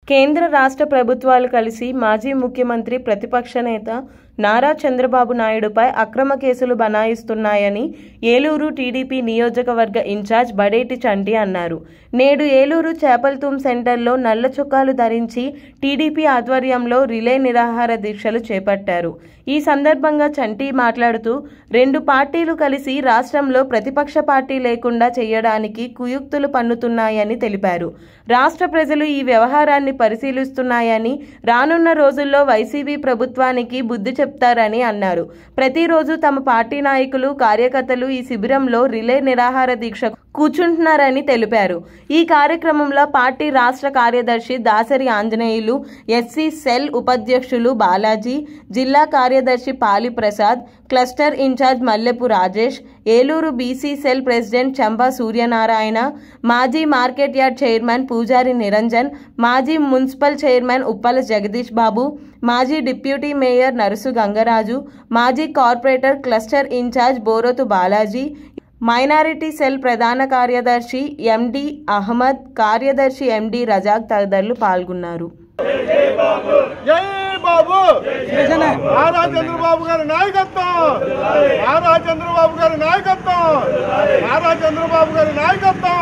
కేంద్ర రాష్ట్ర ప్రభుత్వాలు కలిసి మాజీ ముఖ్యమంత్రి ప్రతిపక్ష నేత నారా చంద్రబాబు నాయుడుపై అక్రమ కేసులు బనాయిస్తున్నాయని ఏలూరు టీడీపీ నియోజకవర్గ ఇన్ఛార్జ్ బడేటి చంటి అన్నారు నేడు ఏలూరు చేపల్తూమ్ సెంటర్లో నల్ల చొక్కాలు ధరించి టీడీపీ ఆధ్వర్యంలో రిలే నిరాహార దీక్షలు చేపట్టారు ఈ సందర్భంగా చంటి మాట్లాడుతూ రెండు పార్టీలు కలిసి రాష్ట్రంలో ప్రతిపక్ష పార్టీ లేకుండా చేయడానికి కుయుక్తులు పన్నుతున్నాయని తెలిపారు రాష్ట్ర ప్రజలు ఈ వ్యవహారాన్ని పరిశీలిస్తున్నాయని రానున్న రోజుల్లో వైసీపీ ప్రభుత్వానికి బుద్ధి చెప్తారని అన్నారు ప్రతిరోజు తమ పార్టీ నాయకులు కార్యకర్తలు ఈ శిబిరంలో రిలే నిరాహార దీక్ష కూర్చుంటున్నారని తెలిపారు ఈ కార్యక్రమంలో పార్టీ రాష్ట్ర కార్యదర్శి దాసరి ఆంజనేయులు ఎస్సీ సెల్ ఉపాధ్యక్షులు బాలాజీ జిల్లా కార్యదర్శి Pali Prasad cluster incharge Mallepu Rajesh Eluru BC cell president Champa Suryanarayana మాజీ market yard chairman Pujari Niranjan మాజీ మున్సిపల్ చైర్మన్ ఉప్పల జగదీష్ బాబు మాజీ డిప్యూటీ మేయర్ నరుసు గంగరాజు మాజీ corporator cluster incharge Borothu Balaji minority cell ప్రధాన కార్యదర్శి ఎండి అహ్మద్ కార్యదర్శి ఎండి రజాక్ తదితరులు పాల్గొన్నారు జై బాబు నారా చంద్రబాబు గారి నాయకత్వం నారా చంద్రబాబు గారి నాయకత్వం నారా చంద్రబాబు గారి నాయకత్వం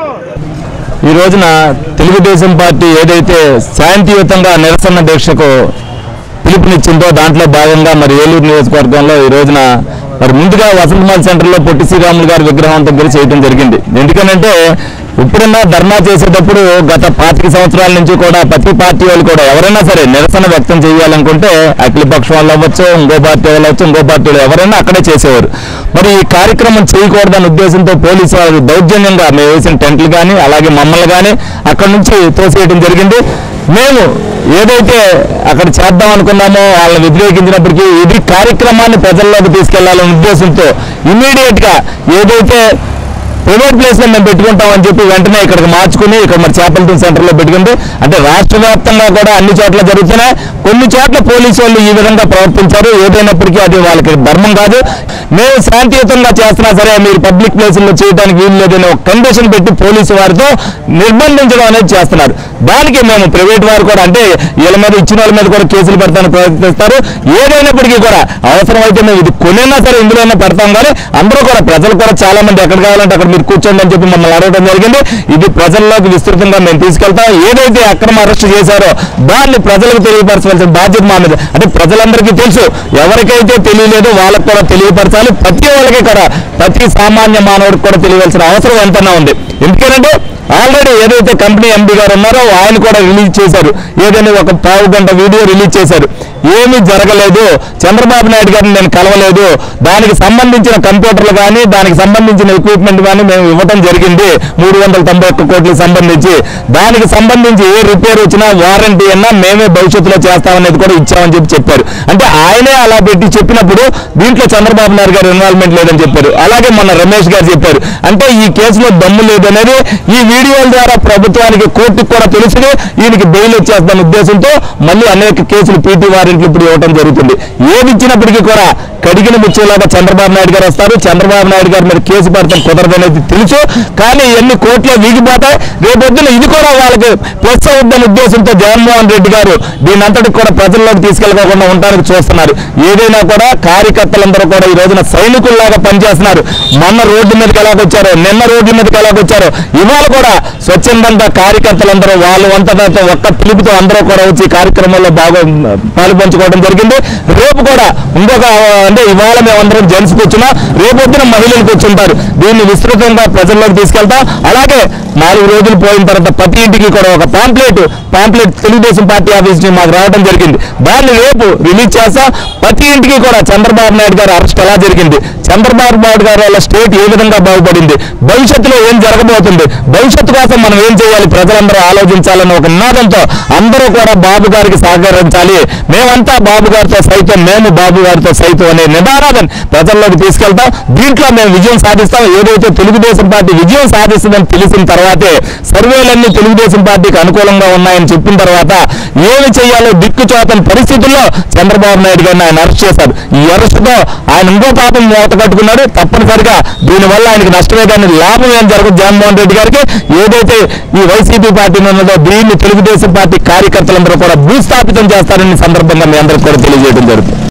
ఈ రోజున తెలుగుదేశం పార్టీ ఏదైతే శాంతియుతంగా నిరసన దీక్షకు పిలుపునిచ్చిందో దాంట్లో భాగంగా మరి ఏలూరు నియోజకవర్గంలో ఈ రోజున మరి ముందుగా వసంతమాల్ సెంటర్లో పొట్టి శ్రీరాములు గారి విగ్రహం దగ్గర చేయడం జరిగింది ఎందుకనంటే ఇప్పుడన్నా ధర్నా చేసేటప్పుడు గత పాతిక సంవత్సరాల నుంచి కూడా ప్రతి పార్టీ వాళ్ళు కూడా ఎవరైనా సరే నిరసన వ్యక్తం చేయాలనుకుంటే అఖిల పక్షం వాళ్ళు అవ్వచ్చు ఇంకో పార్టీ వాళ్ళు అవ్వచ్చు ఇంకో పార్టీ వాళ్ళు ఎవరైనా అక్కడే చేసేవారు మరి ఈ కార్యక్రమం చేయకూడదన్న ఉద్దేశంతో పోలీసు వారు దౌర్జన్యంగా మేము వేసిన టెంట్లు కానీ అలాగే మమ్మల్ని కానీ అక్కడ నుంచి తోసేయడం జరిగింది మేము ఏదైతే అక్కడ చేద్దాం అనుకున్నామో వాళ్ళని వ్యతిరేకించినప్పటికీ ఇది కార్యక్రమాన్ని ప్రజల్లోకి తీసుకెళ్లాలనే ఉద్దేశంతో ఇమీడియట్ గా ఏదైతే ప్రైవేట్ ప్లేస్ లో మేము పెట్టుకుంటామని చెప్పి వెంటనే ఇక్కడికి మార్చుకుని ఇక్కడ మరి చేపలతూన్ సెంటర్ లో పెట్టుకుంది అంటే రాష్ట్ర వ్యాప్తంగా కూడా అన్ని చోట్ల జరుగుతున్నాయి కొన్ని చోట్ల పోలీసు వాళ్ళు ఈ విధంగా ప్రవర్తించారు ఏదైనప్పటికీ అది వాళ్ళకి ధర్మం కాదు మేము శాంతియుతంగా చేస్తున్నా సరే మీరు పబ్లిక్ ప్లేసుల్లో చేయడానికి వీలు లేదని ఒక కండిషన్ పెట్టి పోలీసు వారితో నిర్బంధించడం అనేది చేస్తున్నారు దానికి మేము ప్రైవేట్ వారు కూడా అంటే వీళ్ళ మీద ఇచ్చిన వాళ్ళ మీద కూడా కేసులు పెడతానికి ప్రయత్నిస్తారు ఏదైనప్పటికీ కూడా అవసరమైతే మేము ఇది కొనైనా సరే ఇందులోనే పెడతాం కానీ అందరూ కూడా ప్రజలు కూడా చాలా మంది ఎక్కడ కావాలంటే అక్కడ మీరు కూర్చోండి అని చెప్పి మమ్మల్ని అడగడం జరిగింది ఇది ప్రజల్లోకి విస్తృతంగా మేము తీసుకెళ్తాం ఏదైతే అక్రమ అరెస్ట్ చేశారో దాన్ని ప్రజలకు తెలియపరచవలసిన బాధ్యత మా మీద అంటే ప్రజలందరికీ తెలుసు ఎవరికైతే తెలియలేదో వాళ్ళకి కూడా తెలియపరచాలి ప్రతి వాళ్ళకి కూడా ప్రతి సామాన్య మానవుడికి కూడా తెలియవలసిన అవసరం ఎంతైనా ఉంది ఎందుకంటే ఆల్రెడీ ఏదైతే కంపెనీ ఎండి గారు ఉన్నారో ఆయన కూడా రిలీజ్ చేశారు ఏదైనా ఒక పావు గంట వీడియో రిలీజ్ చేశారు ఏమీ జరగలేదు చంద్రబాబు నాయుడు గారిని నేను కలవలేదు దానికి సంబంధించిన కంప్యూటర్లు కానీ దానికి సంబంధించిన ఎక్విప్మెంట్ కానీ మేము ఇవ్వటం జరిగింది మూడు వందల తొంభై ఒక్క కోట్లకు సంబంధించి దానికి సంబంధించి ఏ రిపేర్ వచ్చినా వారంటీ అన్నా మేమే భవిష్యత్తులో చేస్తామనేది కూడా ఇచ్చామని చెప్పి చెప్పారు అంటే ఆయనే అలా పెట్టి చెప్పినప్పుడు దీంట్లో చంద్రబాబు నాయుడు గారు ఇన్వాల్వ్మెంట్ లేదని చెప్పారు అలాగే మన రమేష్ గారు చెప్పారు అంటే ఈ కేసులో దమ్ము లేదనేది ఈ వీడియోల ద్వారా ప్రభుత్వానికి కోర్టుకు కూడా తెలుసుని ఈయనకి బెయిల్ వచ్చేస్తున్న ఉద్దేశంతో మళ్ళీ అనేక కేసులు పీటీ వారెంట్లు ఇప్పుడు ఇవ్వడం జరుగుతుంది ఏది ఇచ్చినప్పటికీ కూడా కడిగిన ముచ్చేలాగా చంద్రబాబు నాయుడు గారు వస్తారు చంద్రబాబు నాయుడు గారి మీద కేసు పెడతాం కుదరదనేది తెలుసు కానీ ఎన్ని కోర్టులో వీగిపోతాయి రేపొద్దున ఇది కూడా వాళ్ళకి ప్లస్ అవుద్దన్న ఉద్దేశంతో జగన్మోహన్ రెడ్డి గారు దీని అంతటికి కూడా ప్రజల్లోకి తీసుకెళ్ళకోకుండా ఉండడానికి చూస్తున్నారు ఏదైనా కూడా కార్యకర్తలందరూ కూడా ఈ రోజున సైనికుల్లాగా పనిచేస్తున్నారు మొన్న రోడ్డు మీదకి ఎలాగొచ్చారో నిన్న రోడ్డు మీదకి ఎలాగొచ్చారో ఇవాళ కూడా స్వచ్ఛందంగా కార్యకర్తలందరూ వాళ్ళు వంతతో ఒక్క పిలుపుతో అందరూ కూడా వచ్చి ఈ కార్యక్రమంలో బాగా పాలు పంచుకోవడం జరిగింది రేపు కూడా ఇంకొక అంటే ఇవాళ మేమందరం జెంట్స్ కూర్చున్నా రేపొద్దున మహిళలు కూర్చుంటారు దీన్ని విస్తృతంగా ప్రజల్లోకి తీసుకెళ్తాం అలాగే నాలుగు రోజులు పోయిన తర్వాత ప్రతి ఇంటికి కూడా ఒక pamphlet pamphlet Telugu Desam party office నుంచి మాకు రావడం జరిగింది దాన్ని రేపు రిలీజ్ చేస్తాం ప్రతి ఇంటికి కూడా చంద్రబాబు నాయుడు గారు అరెస్ట్ ఎలా జరిగింది చంద్రబాబు నాయుడు గారి వల్ల స్టేట్ ఏ విధంగా బాగుపడింది భవిష్యత్తులో ఏం జరగబోతుంది భవిష్యత్తు కోసం మనం ఏం చేయాలి ప్రజలందరూ ఆలోచించాలన్న ఒక నినాదంతో అందరూ కూడా బాబు గారికి సహకరించాలి మేమంతా బాబు గారితో సైతం మేము బాబు గారితో సైతం అనే నిదానాన్ని ప్రజల్లోకి తీసుకెళ్తాం దీంట్లో మేము విజయం సాధిస్తాం ఏదైతే తెలుగుదేశం పార్టీ విజయం సాధిస్తుందని తెలిసిన తర్వాతే సర్వేలన్నీ తెలుగుదేశం పార్టీకి అనుకూలంగా ఉన్నాయని చెప్పిన తర్వాత ఏమి చేయాలో దిక్కు చూతని పరిస్థితుల్లో చంద్రబాబు నాయుడు గారిని ఆయన అరెస్ట్ చేశారు ఈ అరెస్టుతో ఆయన ఇంకో పాపం మూత కట్టుకున్నాడు తప్పనిసరిగా దీనివల్ల ఆయనకి నష్టమే కానీ లాభం ఏం జరగదు జగన్మోహన్ రెడ్డి గారికి ఏదైతే ఈ వైసీపీ పార్టీ ఉన్నదో దీన్ని తెలుగుదేశం పార్టీ కార్యకర్తలందరూ కూడా భూస్థాపితం చేస్తారని ఈ సందర్భంగా మీ అందరికీ కూడా తెలియజేయడం జరుగుతుంది